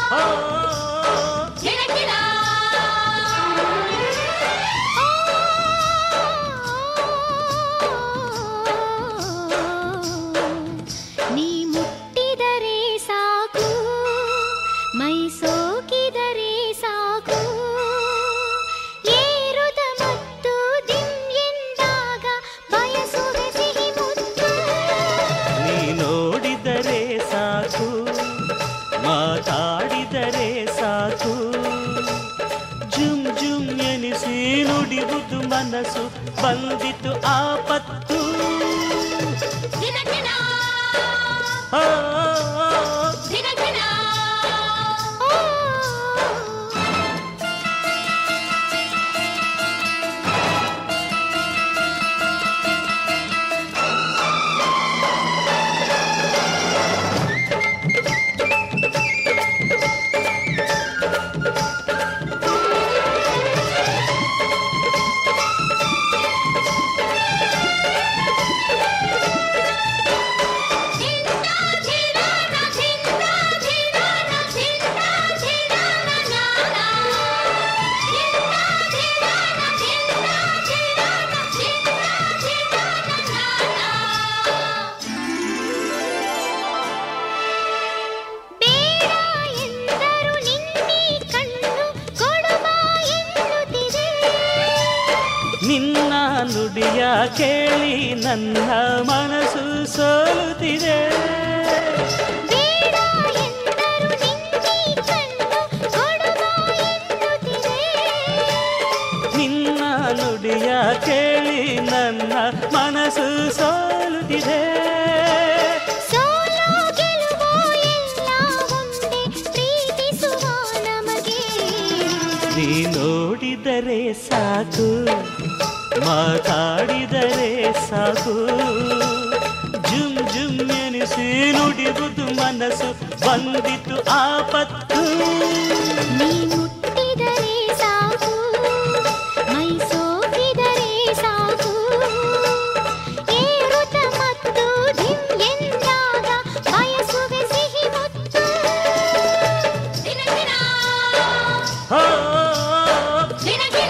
ಆ, ಗಿಣಗಿಣ ನೀ ಮುಟ್ಟಿದರೆ ಸಾಕು ಮೈ ಸೋಕಿದರೆ ಸಾಕು ಏರುದ ಮತ್ತು ದಿಂ ಎಂದಾಗ ಬಯಸುವೆ ಸಿಹಿ ಮುತ್ತು ನೀ ನೋಡಿದರೆ ಸಾಕು ಮಾತಾಡಿದರೆ ಸಾಕು ಜುಮ್ ಜುಮ್ ಎನಿಸಿ ನುಡಿವುದು ಮನಸ್ಸು ಬಂದಿತು ಆಪತ್ತು ಗಿಣಗಿಣ ಆ, ಗಿಣಗಿಣ ಧಿಂದ ಧಿಡಾನ ಧಿಂದ ಧಿಡಾನ ಧಿಂದ ಧಿಡಾನ ನಾನ ಧಿಂದ ಧಿಡಾನ ಧಿಂದ ಧಿಡಾನ ಧಿಂದ ಧಿಡಾನ ನಾನ ಬೇಡ ಎಂದರು ನಿನ್ನಿ ಕಣ್ಣು ಕೊಡುವ ಎನ್ನುತ್ತಿದೆ ನಿನ್ನ ನುಡಿಯ ಕೇಳಿ ನನ್ನ ಮನಸ್ಸು ಸೋಲುತ್ತಿದೆ ಬೇಡ ಎಂದರು ನಿನ್ನಿ ಕಣ್ಣು ಕೊಡುವ ಎನ್ನುತ್ತಿದೆ ನಿನ್ನ ನುಡಿಯ ಕೇಳಿ ನನ್ನ ಮನಸ್ಸು ಸೋಲುತ್ತಿದೆ ಸೋಲು ಗೆಲುವು ಎಲ್ಲ ಒಂದೇ ಪ್ರೀತಿಸುವ ನಮಗೆ ನೀ ನೋಡಿದರೆ ಸಾಕು ಮಾತಾಡಿದರೆ ಸಾಕು ಜುಮ್ ಜುಮ್ ಎನಿಸಿ ನುಡಿಬುದು ಮನಸ್ಸು ಬಂದಿತು ಆಪತ್ತು ನೀ ಮುಟ್ಟಿದರೆ ಸಾಕು ಮೈ ಸೋಕಿದರೆ ಸಾಕು ಏರುತ್ತ ಮತ್ತು ಧಿಂ ಎಂದಾಗ ಬಯಸುವೆ ಸಿಹಿ ಮುತ್ತು ಗಿಣಗಿಣ ಹೋ ಗಿಣಗಿಣ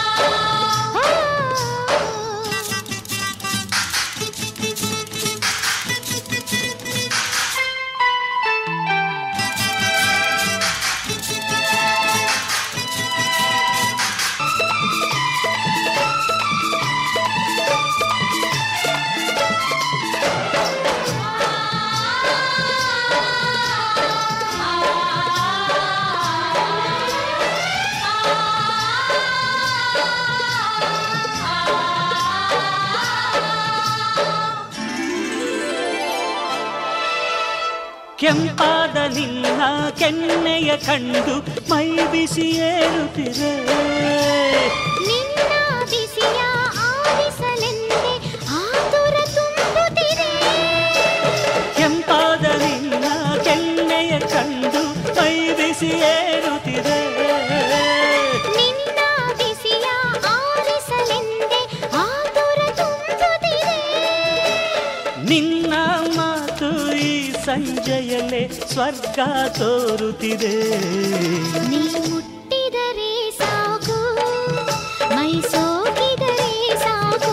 ಕೆಂಪಾದ ನಿನ್ನ ಕೆನ್ನೆಯ ಕಂಡು ಮೈ ಬಿಸಿ ಏರುತ್ತಿದೆ ನಿನ್ನ ಬಿಸಿಯ ಆರಿಸಲೆಂದೇ ಆತುರ ತುಂಬುತ್ತಿದೆ ಕೆಂಪಾದ ನಿನ್ನ ಕೆನ್ನೆಯ ಕಂಡು ಮೈ ಬಿಸಿ ಏರುತ್ತಿದೆ ನಿನ್ನ ಬಿಸಿಯ ಆರಿಸಲೆಂದೇ ಆತುರ ತುಂಬುತ್ತಿದೆ ನಿನ್ನ ಮಾತು ಈ ಸಂಜೆಯಲ್ಲೇ ಸ್ವರ್ಗ ತೋರುತ್ತಿದೆ ನೀ ಮುಟ್ಟಿದರೆ ಸಾಕು ಮೈ ಸೋಕಿದರೆ ಸಾಕು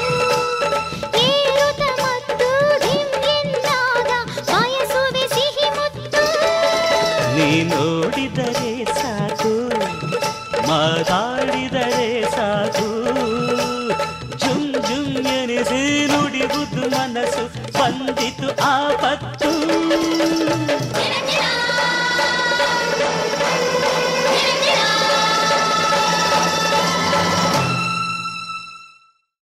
ಏರುತ್ತ ಮತ್ತು ಧಿಂ ಎಂದಾಗ ಬಯಸುವೆ ಸಿಹಿ ಮುತ್ತು ನೀ ನೋಡಿದರೆ ಸಾಕು ಮಾತಾಡಿದರೆ ಸಾಕು ಜುಮ್ ಜುಮ್ ಎನಿಸಿ ನುಡಿಬುದು ಮನಸ್ಸು ಬಂದಿತು ಆಪತ್ತು